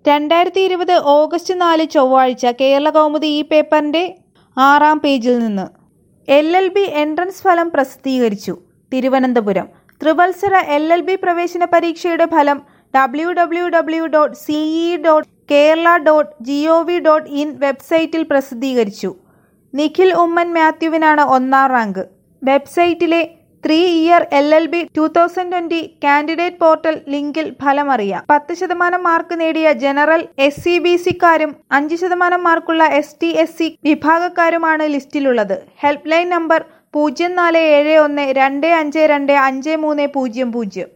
രണ്ടായിരത്തി ഇരുപത് ഓഗസ്റ്റ് നാല് ചൊവ്വാഴ്ച കേരള കൗമുദി ഈ പേപ്പറിന്റെ ആറാം പേജിൽ നിന്ന് എൽ എൽ ബി എൻട്രൻസ് ഫലം പ്രസിദ്ധീകരിച്ചു തിരുവനന്തപുരം ത്രിവത്സര എൽ എൽ ബി പ്രവേശന പരീക്ഷയുടെ ഫലം W W W dot CE dot Kerala dot G O V dot in website പ്രസിദ്ധീകരിച്ചു നിഖിൽ ഉമ്മൻ മാത്യുവിനാണ് ഒന്നാം റാങ്ക് വെബ്സൈറ്റിലെ three year L L B two thousand twenty candidate portal ലിങ്കിൽ ഫലമറിയാം പത്ത് ശതമാനം മാർക്ക് നേടിയ ജനറൽ എസ് സി ബി സിക്കാരും അഞ്ച് ശതമാനം മാർക്കുള്ള എസ് ടി എസ് സി വിഭാഗക്കാരുമാണ് ലിസ്റ്റിലുള്ളത് ഹെൽപ്പ് ലൈൻ നമ്പർ പൂജ്യം നാല് ഏഴ് ഒന്ന് രണ്ട് അഞ്ച് രണ്ട് അഞ്ച് മൂന്ന് പൂജ്യം പൂജ്യം